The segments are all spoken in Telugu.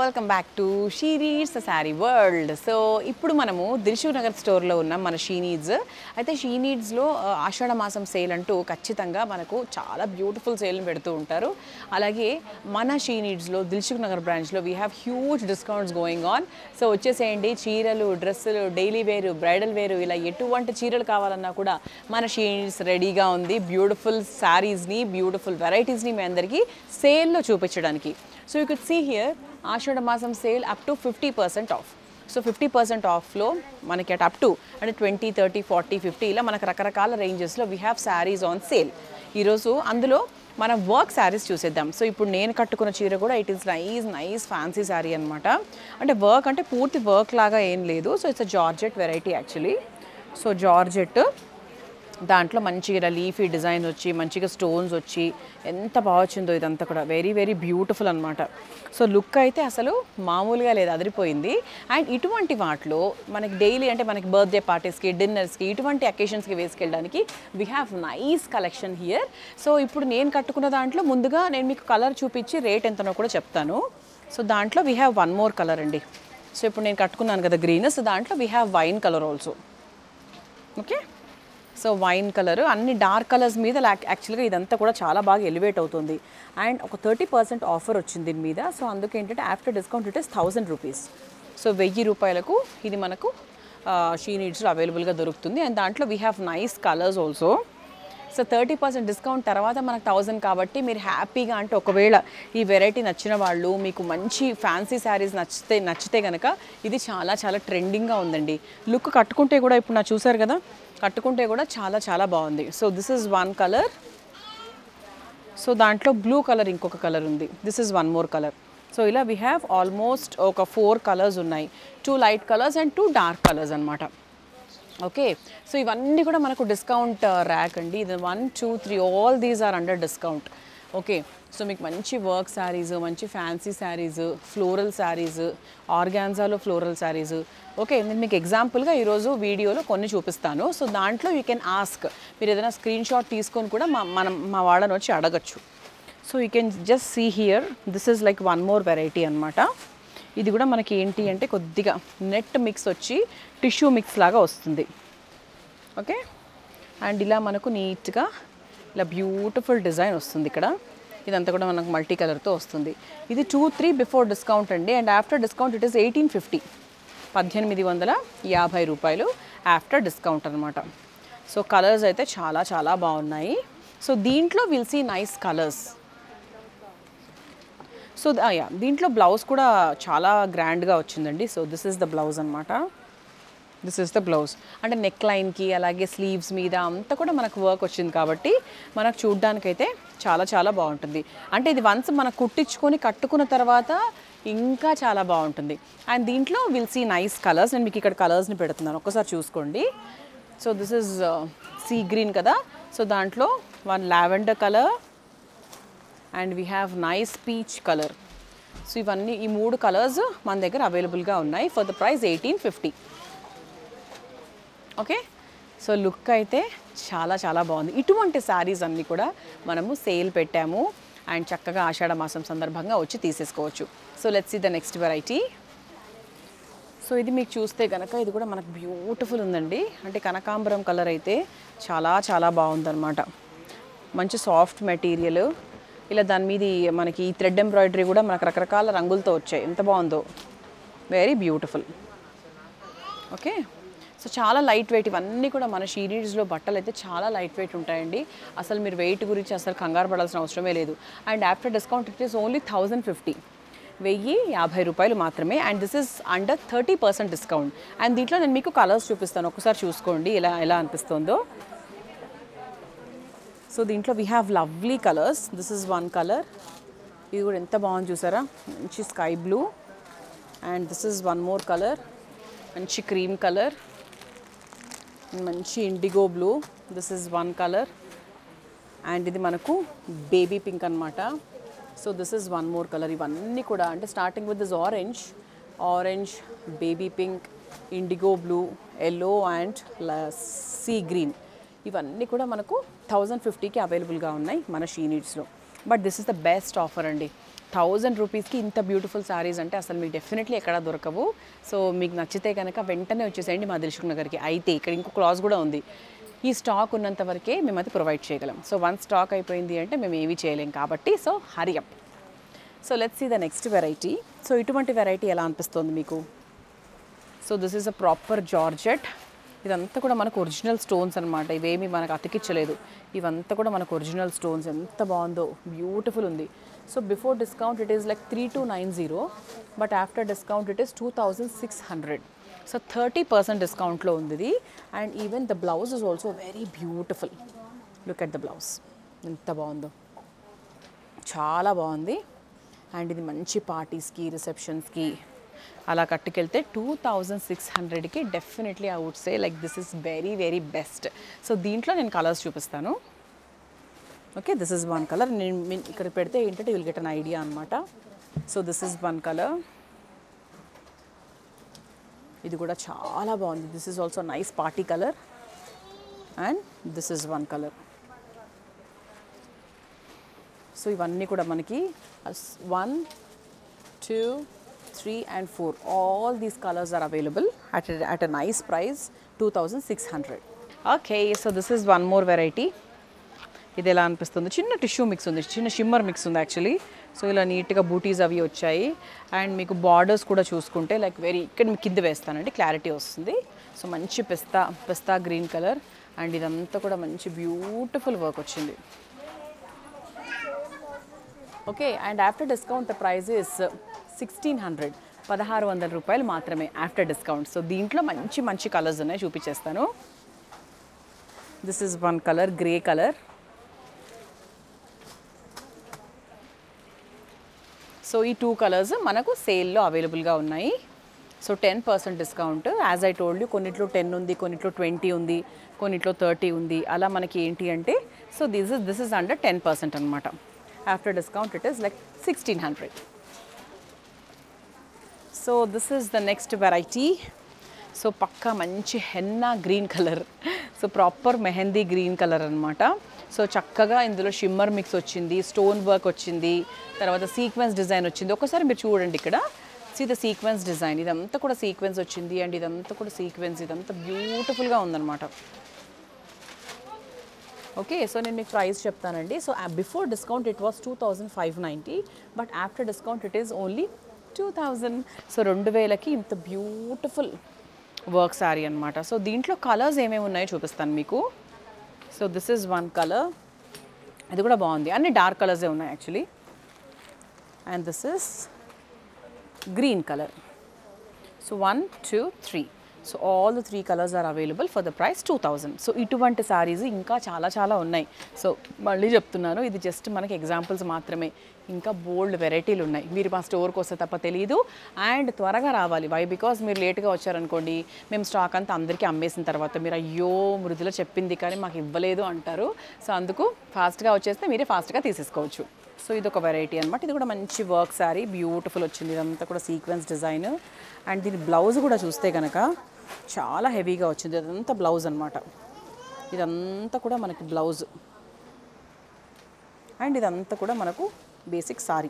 welcome back to She Needs Saree World so ఇప్పుడు మనము దిల్షుక్ నగర్ స్టోర్లో ఉన్నాం మన షీ నీడ్స్ అయితే షీ నీడ్స్లో ఆషాఢ మాసం సేల్ అంటూ ఖచ్చితంగా మనకు చాలా బ్యూటిఫుల్ సేల్ని పెడుతూ ఉంటారు అలాగే మన షీ నీడ్స్లో దిల్షుక్ నగర్ బ్రాంచ్లో we have huge discounts going on so వచ్చేసేయండి చీరలు డ్రెస్సులు డైలీ వేరు బ్రైడల్ వేరు ఇలా ఎటువంటి చీరలు కావాలన్నా కూడా మన షీ నీడ్స్ రెడీగా ఉంది బ్యూటిఫుల్ శారీస్ని బ్యూటిఫుల్ వెరైటీస్ని మీ అందరికీ సేల్లో చూపించడానికి so you could see here Ashadha మాసం sale up to fifty percent off so fifty percent ఆఫ్లో మనకి అట్ అప్ టు అంటే ట్వంటీ థర్టీ ఫార్టీ ఫిఫ్టీ ఇలా మనకు రకరకాల రేంజెస్లో we have saris on sale ఈరోజు అందులో మనం వర్క్ శారీస్ చూసేద్దాం సో ఇప్పుడు నేను కట్టుకున్న చీర కూడా it is nice nice fancy sari అనమాట అంటే వర్క్ అంటే పూర్తి వర్క్ లాగా ఏం లేదు so it's a georgette variety actually so georgette దాంట్లో మంచిగా ఇలా లీఫీ డిజైన్ వచ్చి మంచిగా స్టోన్స్ వచ్చి ఎంత బాగా వచ్చిందో ఇదంతా కూడా వెరీ వెరీ బ్యూటిఫుల్ అనమాట సో లుక్ అయితే అసలు మామూలుగా లేదు అదిరిపోయింది అండ్ ఇటువంటి వాటిలో మనకి డైలీ అంటే మనకి బర్త్డే పార్టీస్కి డిన్నర్స్కి ఇటువంటి అకేషన్స్కి వేసుకెళ్ళడానికి we have nice collection here so ఇప్పుడు నేను కట్టుకున్న దాంట్లో ముందుగా నేను మీకు కలర్ చూపించి రేట్ ఎంతనో కూడా చెప్తాను సో దాంట్లో we have one more colour అండి సో ఇప్పుడు నేను కట్టుకున్నాను కదా గ్రీన్ సో దాంట్లో we have wine colour also okay so wine colour అన్ని డార్క్ కలర్స్ మీద యాక్చువల్గా ఇదంతా కూడా చాలా బాగా ఎలివేట్ అవుతుంది అండ్ ఒక థర్టీ పర్సెంట్ ఆఫర్ వచ్చింది దీని మీద సో అందుకే ఏంటంటే after discount it is thousand rupees so వెయ్యి రూపాయలకు ఇది మనకు షీ నీడ్స్లో అవైలబుల్గా దొరుకుతుంది అండ్ దాంట్లో we have nice colours also so thirty percent discount తర్వాత మనకు థౌజండ్ కాబట్టి మీరు హ్యాపీగా అంటే ఒకవేళ ఈ వెరైటీ నచ్చిన వాళ్ళు మీకు మంచి ఫ్యాన్సీ శారీస్ నచ్చితే నచ్చితే కనుక ఇది చాలా చాలా ట్రెండింగ్గా ఉందండి లుక్ కట్టుకుంటే కూడా ఇప్పుడు నా చూసారు కదా కట్టుకుంటే కూడా చాలా చాలా బాగుంది so this is one colour so దాంట్లో బ్లూ కలర్ ఇంకొక కలర్ ఉంది this is one more colour so ఇలా వీ హ్యావ్ ఆల్మోస్ట్ ఒక ఫోర్ కలర్స్ ఉన్నాయి two light colours and two dark colours అనమాట ఓకే సో ఇవన్నీ కూడా మనకు డిస్కౌంట్ ర్యాక్ అండి ఇది one two three all these are under discount okay so మీకు మంచి వర్క్ శారీస్ మంచి ఫ్యాన్సీ శారీస్ ఫ్లోరల్ శారీస్ ఆర్గాన్జాలో ఫ్లోరల్ శారీస్ ఓకే నేను మీకు ఎగ్జాంపుల్గా ఈరోజు వీడియోలో కొన్ని చూపిస్తాను సో దాంట్లో యూ కెన్ ఆస్క్ మీరు ఏదైనా స్క్రీన్ షాట్ తీసుకొని కూడా మా మనం మా వాళ్ళని వచ్చి అడగచ్చు so you can just see here this is like one more variety అనమాట ఇది కూడా మనకి ఏంటి అంటే కొద్దిగా నెట్ మిక్స్ వచ్చి టిష్యూ మిక్స్ లాగా వస్తుంది ఓకే అండ్ ఇలా మనకు నీట్గా ఇలా బ్యూటిఫుల్ డిజైన్ వస్తుంది ఇక్కడ ఇదంతా కూడా మనకు మల్టీ కలర్తో వస్తుంది ఇది టూ త్రీ బిఫోర్ డిస్కౌంట్ అండి and after discount it is eighteen fifty పద్దెనిమిది వందల యాభై రూపాయలు ఆఫ్టర్ డిస్కౌంట్ అనమాట సో కలర్స్ అయితే చాలా చాలా బాగున్నాయి సో దీంట్లో will see nice colours so yeah దీంట్లో బ్లౌజ్ కూడా చాలా గ్రాండ్గా వచ్చిందండి so this is the blouse అనమాట దిస్ ఇస్ ద బ్లౌజ్ అంటే నెక్ లైన్కి అలాగే స్లీవ్స్ మీద అంతా కూడా మనకు వర్క్ వచ్చింది కాబట్టి మనకు చూడ్డానికైతే చాలా చాలా బాగుంటుంది అంటే ఇది వన్స్ మనకు కుట్టించుకొని కట్టుకున్న తర్వాత ఇంకా చాలా బాగుంటుంది అండ్ దీంట్లో విల్ సీ నైస్ కలర్స్ నేను మీకు ఇక్కడ కలర్స్ని పెడుతున్నాను ఒక్కసారి చూసుకోండి so this is sea green కదా సో దాంట్లో one lavender colour and we have nice peach colour so ఇవన్నీ ఈ మూడు కలర్స్ మన దగ్గర అవైలబుల్గా ఉన్నాయి for the price eighteen fifty okay so look అయితే చాలా చాలా బాగుంది ఇటువంటి శారీస్ అన్నీ కూడా మనము సేల్ పెట్టాము అండ్ చక్కగా ఆషాఢ మాసం సందర్భంగా వచ్చి తీసేసుకోవచ్చు so let's see the next variety so ఇది మీకు చూస్తే కనుక ఇది కూడా మనకు బ్యూటిఫుల్ ఉందండి అంటే కనకాంబరం కలర్ అయితే చాలా చాలా బాగుందన్నమాట మంచి సాఫ్ట్ మెటీరియల్ ఇలా దాని మీద ఈ మనకి ఈ థ్రెడ్ ఎంబ్రాయిడరీ కూడా మనకు రకరకాల రంగులతో వచ్చాయి ఎంత బాగుందో వెరీ బ్యూటిఫుల్ ఓకే సో చాలా లైట్ వెయిట్ ఇవన్నీ కూడా మన షీరీడ్స్లో బట్టలు అయితే చాలా లైట్ వెయిట్ ఉంటాయండి అసలు మీరు వెయిట్ గురించి అసలు కంగారు పడాల్సిన అవసరమే లేదు and after discount it is only thousand fifty వెయ్యి యాభై రూపాయలు మాత్రమే and this is under thirty percent discount and దీంట్లో నేను మీకు కలర్స్ చూపిస్తాను ఒకసారి చూసుకోండి ఎలా ఎలా అనిపిస్తుందో సో దీంట్లో we have lovely colours this is one colour ఇది కూడా ఎంత బాగుంది చూసారా మంచి sky blue and this is one more colour మంచి క్రీమ్ కలర్ మంచి indigo blue this is one colour and ఇది మనకు బేబీ పింక్ అనమాట so this is one more colour ఇవన్నీ కూడా అంటే starting with this orange orange baby pink indigo blue yellow and sea green ఇవన్నీ కూడా మనకు థౌజండ్ ఫిఫ్టీకి అవైలబుల్గా ఉన్నాయి మన షీ నీడ్స్లో but this is the best offer అండి థౌజండ్ రూపీస్కి ఇంత బ్యూటిఫుల్ శారీస్ అంటే అసలు మీకు డెఫినెట్లీ ఎక్కడ దొరకవు సో మీకు నచ్చితే కనుక వెంటనే వచ్చేసేయండి మా దిల్షుక్ నగర్కి అయితే ఇక్కడ ఇంకో క్లాజ్ కూడా ఉంది ఈ స్టాక్ ఉన్నంత వరకే మేము అది ప్రొవైడ్ చేయగలం సో వన్ స్టాక్ అయిపోయింది అంటే మేము ఏమీ చేయలేం కాబట్టి so hurry up so let's see the next variety so ఇటువంటి వెరైటీ ఎలా అనిపిస్తుంది మీకు so this is a proper georgette ఇదంతా కూడా మనకు ఒరిజినల్ స్టోన్స్ అనమాట ఇవేమి మనకు అతికిచ్చలేదు ఇవంతా కూడా మనకు ఒరిజినల్ స్టోన్స్ ఎంత బాగుందో బ్యూటిఫుల్ ఉంది so before discount it is like three two nine zero but after discount it is two thousand six hundred so thirty percent డిస్కౌంట్లో ఉంది ఇది and even the blouse is also very beautiful look at the blouse ఎంత బాగుందో చాలా బాగుంది అండ్ ఇది మంచి పార్టీస్కి రిసెప్షన్స్కి అలా కట్టుకెళ్తే టూ థౌజండ్ సిక్స్ హండ్రెడ్కి definitely I would say like this is very very best so దీంట్లో నేను కలర్స్ చూపిస్తాను okay this is one colour నేను మీ- ఇక్కడ పెడితే ఏంటంటే విల్ గెట్ అన్ ఐడియా అనమాట so this is one colour ఇది కూడా చాలా బాగుంది this is also nice party colour and this is one colour so ఇవన్నీ కూడా మనకి one two three and four all these colours are available at at a nice price two thousand six hundred okay so this is one more variety ఇది ఎలా అనిపిస్తుంది చిన్న టిష్యూ మిక్స్ ఉంది చిన్న షిమ్మర్ మిక్స్ ఉంది యాక్చువల్లీ సో ఇలా నీట్గా బూటీస్ అవి వచ్చాయి అండ్ మీకు బార్డర్స్ కూడా చూసుకుంటే లైక్ వెరీ ఇక్కడ మీకు కింద వేస్తానండి క్లారిటీ వస్తుంది సో మంచి pista pista green colour and ఇదంతా కూడా మంచి బ్యూటిఫుల్ వర్క్ వచ్చింది okay and after discount the price is sixteen hundred పదహారు వందల రూపాయలు మాత్రమే ఆఫ్టర్ డిస్కౌంట్ సో దీంట్లో మంచి మంచి కలర్స్ ఉన్నాయి చూపించేస్తాను this is one colour grey colour so ఈ టూ కలర్స్ మనకు సేల్లో అవైలబుల్గా ఉన్నాయి so ten percent discount as I told you కొన్నిట్లో టెన్ ఉంది కొన్నిట్లో ట్వంటీ ఉంది కొన్నిట్లో థర్టీ ఉంది అలా మనకి ఏంటి అంటే so this is this is under ten percent అనమాట after discount it is like sixteen hundred so this is the next variety so పక్కా మంచి henna green colour so proper mehndi green colour అనమాట సో చక్కగా ఇందులో షిమ్మర్ మిక్స్ వచ్చింది స్టోన్ వర్క్ వచ్చింది తర్వాత సీక్వెన్స్ డిజైన్ వచ్చింది ఒకసారి మీరు చూడండి ఇక్కడ సీ ద సీక్వెన్స్ డిజైన్ ఇదంతా కూడా సీక్వెన్స్ వచ్చింది అండ్ ఇదంతా కూడా సీక్వెన్స్ ఇదంతా బ్యూటిఫుల్గా ఉందన్నమాట ఓకే సో నేను మీకు ప్రైస్ చెప్తానండి so before discount it was two thousand five ninety but after discount it is only two thousand so రెండు వేలకి ఇంత బ్యూటిఫుల్ వర్క్ శారీ అనమాట సో దీంట్లో కలర్స్ ఏమేమి ఉన్నాయో చూపిస్తాను మీకు so this is one colour ఇది కూడా బాగుంది అన్ని డార్క్ కలర్సే ఉన్నాయి actually and this is green colour so one two three so all the three colours are available for the price two thousand so ఇటువంటి సారీస్ ఇంకా చాలా చాలా ఉన్నాయి సో మళ్ళీ చెప్తున్నాను ఇది జస్ట్ మనకి ఎగ్జాంపుల్స్ మాత్రమే ఇంకా బోల్డ్ వెరైటీలు ఉన్నాయి మీరు మా స్టోర్కి వస్తే తప్ప తెలియదు అండ్ త్వరగా రావాలి వై బికాస్ మీరు లేట్గా వచ్చారనుకోండి మేము స్టాక్ అంతా అందరికీ అమ్మేసిన తర్వాత మీరు అయ్యో మృదుల చెప్పింది కానీ మాకు ఇవ్వలేదు అంటారు సో అందుకు ఫాస్ట్గా వచ్చేస్తే మీరే ఫాస్ట్గా తీసేసుకోవచ్చు సో ఇది ఒక వెరైటీ అనమాట ఇది కూడా మంచి వర్క్ శారీ బ్యూటిఫుల్ వచ్చింది ఇదంతా కూడా సీక్వెన్స్ డిజైన్ అండ్ దీని బ్లౌజ్ కూడా చూస్తే కనుక చాలా హెవీగా వచ్చింది ఇదంతా బ్లౌజ్ అనమాట ఇదంతా కూడా మనకి బ్లౌజ్ అండ్ ఇదంతా కూడా మనకు బేసిక్ సారీ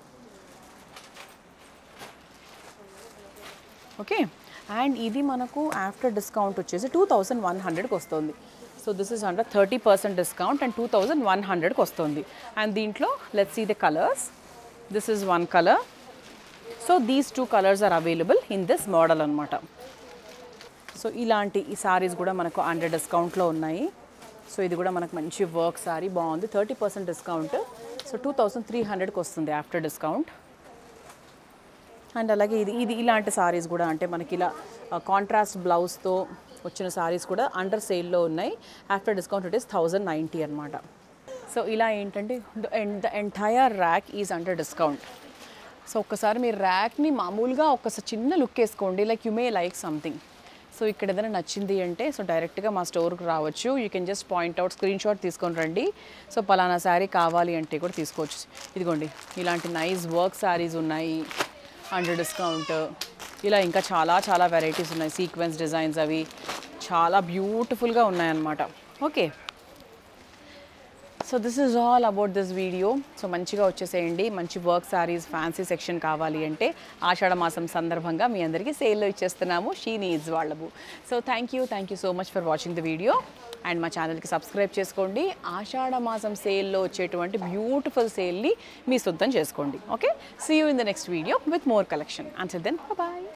ఓకే అండ్ ఇది మనకు ఆఫ్టర్ డిస్కౌంట్ వచ్చేసి టూ థౌజండ్ వన్ హండ్రెడ్కి వస్తుంది so this is under thirty percent discount and two thousand one హండ్రెడ్కి వస్తుంది అండ్ దీంట్లో let's see the colours this is one colour so these two colours are available in this model అనమాట సో ఇలాంటి ఈ సారీస్ కూడా మనకు అండర్ డిస్కౌంట్లో ఉన్నాయి సో ఇది కూడా మనకు మంచి వర్క్ సారీ బాగుంది thirty percent discount so two thousand three హండ్రెడ్కి వస్తుంది ఆఫ్టర్ డిస్కౌంట్ అండ్ అలాగే ఇది ఇది ఇలాంటి సారీస్ కూడా అంటే మనకి ఇలా కాంట్రాస్ట్ బ్లౌజ్తో వచ్చిన సారీస్ కూడా అండర్ సేల్లో ఉన్నాయి after discount it is thousand ninety అనమాట సో ఇలా ఏంటంటే the entire rack is under discount so ఒక్కసారి మీరు ర్యాక్ని మామూలుగా ఒక్కసారి చిన్న లుక్ వేసుకోండి like you may like something so ఇక్కడ ఏదైనా నచ్చింది అంటే సో డైరెక్ట్గా మా స్టోర్కి రావచ్చు you can just point out screenshot తీసుకొని రండి సో పలానా శారీ కావాలి అంటే కూడా తీసుకోవచ్చు ఇదిగోండి ఇలాంటి నైస్ వర్క్ శారీస్ ఉన్నాయి అండర్ డిస్కౌంట్ ఇలా ఇంకా చాలా చాలా వెరైటీస్ ఉన్నాయి సీక్వెన్స్ డిజైన్స్ అవి చాలా బ్యూటిఫుల్గా ఉన్నాయన్నమాట okay so this is all about this video so మంచిగా వచ్చేసేయండి మంచి వర్క్ సారీస్ ఫ్యాన్సీ సెక్షన్ కావాలి అంటే ఆషాఢ మాసం సందర్భంగా మీ అందరికీ సేల్లో ఇచ్చేస్తున్నాము షీ నీడ్స్ వాళ్ళము so thank you thank you so much for watching the video and మా ఛానల్కి సబ్స్క్రైబ్ చేసుకోండి ఆషాఢ మాసం సేల్లో వచ్చేటువంటి బ్యూటిఫుల్ సేల్ని మీ సొంతం చేసుకోండి okay see you in the next video with more collection until then bye